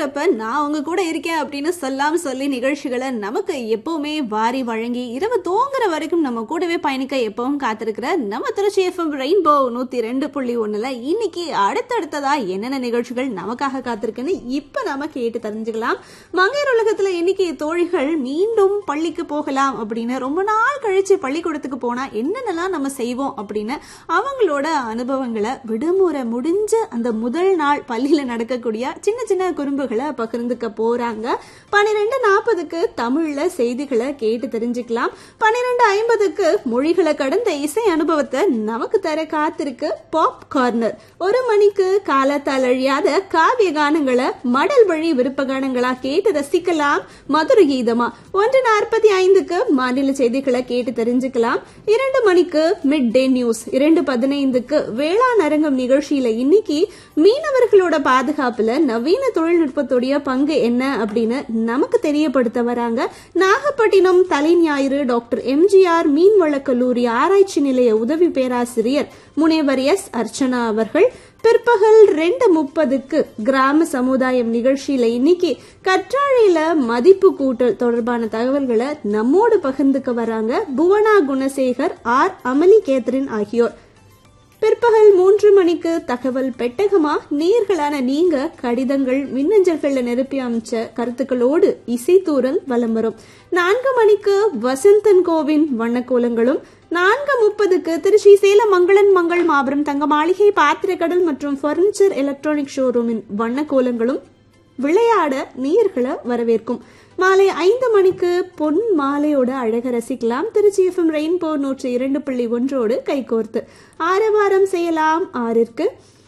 கஷ்டங்கிறப்ப நான் உங்க கூட இருக்கேன் அப்படின்னு சொல்லாம சொல்லி நிகழ்ச்சிகளை நமக்கு எப்பவுமே வாரி வழங்கி இரவு தூங்குற வரைக்கும் நம்ம கூடவே பயணிக்க எப்பவும் காத்திருக்கிற நம்ம திருச்சி எஃப்எம் ரெயின்போ நூத்தி ரெண்டு புள்ளி ஒண்ணுல இன்னைக்கு அடுத்தடுத்ததா என்னென்ன நிகழ்ச்சிகள் நமக்காக காத்திருக்குன்னு இப்ப நாம கேட்டு தெரிஞ்சுக்கலாம் மங்கையர் உலகத்துல இன்னைக்கு தோழிகள் மீண்டும் பள்ளிக்கு போகலாம் அப்படின்னு ரொம்ப நாள் கழிச்சு பள்ளிக்கூடத்துக்கு போனா என்னென்னலாம் நம்ம செய்வோம் அப்படின்னு அவங்களோட அனுபவங்களை விடுமுறை முடிஞ்ச அந்த முதல் நாள் பள்ளியில நடக்கக்கூடிய சின்ன சின்ன குறும்புகளை பகிர்ந்துக்க போறாங்க பன்னிரெண்டு நாற்பதுக்கு தமிழ்ல செய்திகளை கேட்டு தெரிஞ்சுக்கலாம் பன்னிரெண்டு ஐம்பதுக்கு மொழிகளை கடந்த இசை அனுபவத்தை நமக்கு தர காத்திருக்கு பாப் கார்னர் ஒரு மணிக்கு காலத்தால் அழியாத காவிய கானங்களை மடல் வழி விருப்ப கானங்களா கேட்டு ரசிக்கலாம் மதுர கீதமா ஒன்று நாற்பத்தி ஐந்துக்கு மாநில செய்திகளை கேட்டு தெரிஞ்சுக்கலாம் இரண்டு மணிக்கு மிட் டே நியூஸ் இரண்டு பதினைந்துக்கு வேளாண் அரங்கம் நிகழ்ச்சியில இன்னைக்கு மீனவர்களோட பாதுகாப்புல நவீன தொழில்நுட்பத்துடைய பங்கு என்ன அப்படின்னு நமக்கு தெரியப்படுத்த வராங்க நாகப்பட்டினம் தலை ஞாயிறு டாக்டர் எம்ஜிஆர் மீன்வள கல்லூரி ஆராய்ச்சி நிலைய உதவி பேராசிரியர் முனைவர் எஸ் அர்ச்சனா அவர்கள் பிற்பகல் ரெண்டு முப்பதுக்கு கிராம சமுதாயம் நிகழ்ச்சியில இன்னைக்கு கற்றாழையில மதிப்பு கூட்டல் தொடர்பான தகவல்களை நம்மோடு பகிர்ந்துக்க வராங்க புவனா குணசேகர் ஆர் அமலி கேத்ரின் ஆகியோர் பிற்பகல் மூன்று மணிக்கு தகவல் பெட்டகமா நேர்களான நீங்க கடிதங்கள் மின்னஞ்சல்கள்ல நிரப்பி அமைச்ச கருத்துக்களோடு இசைத்தூரல் வலம் வரும் நான்கு மணிக்கு வசந்தன் கோவின் வண்ணக்கோலங்களும் நான்கு முப்பதுக்கு திருச்சி சேலம் மங்களன் மங்கள் மாபெரும் தங்க மாளிகை பாத்திரக்கடல் மற்றும் பர்னிச்சர் எலக்ட்ரானிக் ஷோரூமின் வண்ணக்கோலங்களும் விளையாட நீர்களை வரவேற்கும் மாலை ஐந்து மணிக்கு பொன் மாலையோட அழக ரசிக்கலாம் திருச்சி எஃப்எம் ரெயின்போ நூற்றி இரண்டு புள்ளி ஒன்றோடு கைகோர்த்து ஆரவாரம் செய்யலாம் ஆறிற்கு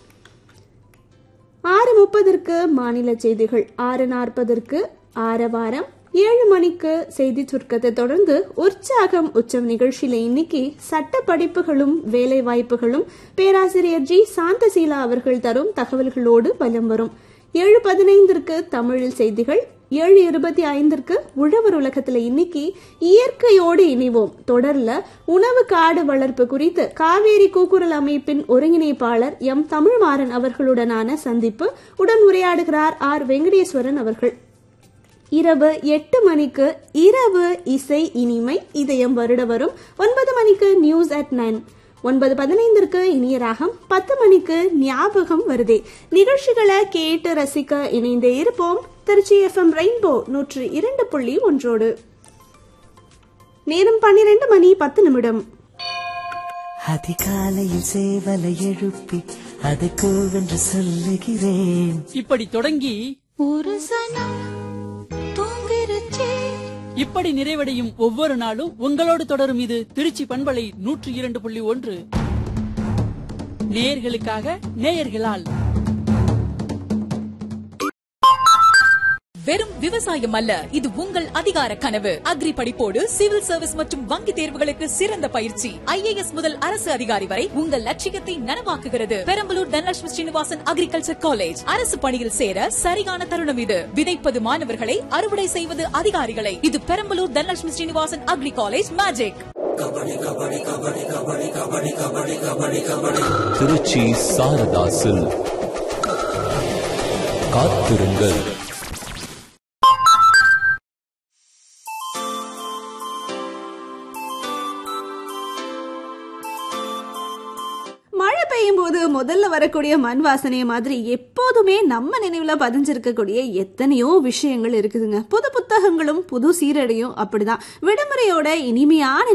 ஆறு முப்பதற்கு மாநில செய்திகள் ஆறு நாற்பதற்கு ஆரவாரம் ஏழு மணிக்கு செய்தி சுருக்கத்தை தொடர்ந்து உற்சாகம் உச்சம் நிகழ்ச்சியில இன்னைக்கு சட்ட படிப்புகளும் வேலை வாய்ப்புகளும் பேராசிரியர் ஜி சாந்தசீலா அவர்கள் தரும் தகவல்களோடு பலம் வரும் ஏழு பதினைந்திற்கு தமிழில் செய்திகள் ஏழு இருபத்தி ஐந்திற்கு உழவர் உலகத்துல இன்னைக்கு இயற்கையோடு இணைவோம் தொடர்ல உணவு காடு வளர்ப்பு குறித்து காவேரி கூக்குரல் அமைப்பின் ஒருங்கிணைப்பாளர் எம் தமிழ்மாறன் அவர்களுடனான சந்திப்பு உடன் உரையாடுகிறார் ஆர் வெங்கடேஸ்வரன் அவர்கள் இரவு எட்டு மணிக்கு இரவு இசை இனிமை இதயம் வருட வரும் ஒன்பது மணிக்கு நியூஸ் அட் நைன் ஒன்பது பதினைந்திற்கு இனிய ராகம் பத்து மணிக்கு ஞாபகம் வருதே நிகழ்ச்சிகளை கேட்டு ரசிக்க இணைந்தே இருப்போம் திருச்சி எஃப்எம் ரெயின்போ நூற்று இரண்டு புள்ளி ஒன்றோடு நேரம் பன்னிரண்டு மணி பத்து நிமிடம் அதிகாலையில் சேவலை எழுப்பி அதை கூவென்று சொல்லுகிறேன் இப்படி தொடங்கி ஒரு சனம் தூங்கிருச்சே இப்படி நிறைவடையும் ஒவ்வொரு நாளும் உங்களோடு தொடரும் இது திருச்சி பண்பலை நூற்றி இரண்டு புள்ளி ஒன்று நேயர்களுக்காக நேயர்களால் வெறும் விவசாயம் அல்ல இது உங்கள் அதிகார கனவு அக்ரி படிப்போடு சிவில் சர்வீஸ் மற்றும் வங்கி தேர்வுகளுக்கு சிறந்த பயிற்சி ஐஏஎஸ் முதல் அரசு அதிகாரி வரை உங்கள் லட்சியத்தை நனவாக்குகிறது பெரம்பலூர் தனலட்சுமி ஸ்ரீனிவாசன் அக்ரிகல்ச்சர் காலேஜ் அரசு பணியில் சேர சரியான தருணம் இது விதைப்பது மாணவர்களை அறுவடை செய்வது அதிகாரிகளை இது Perambalur Dhanalakshmi Srinivasan agri college magic Trichy Saradha silk காத்திருங்கள் மழை பெய்யும் போது முதல்ல வரக்கூடிய மண் வாசனைய மாதிரி எப்போதுமே நம்ம நினைவுல பதிஞ்சிருக்கக்கூடிய எத்தனையோ விஷயங்கள் இருக்குதுங்க புது புத்தகங்களும் புது சீரடையும் அப்படிதான் விடுமுறையோட இனிமையான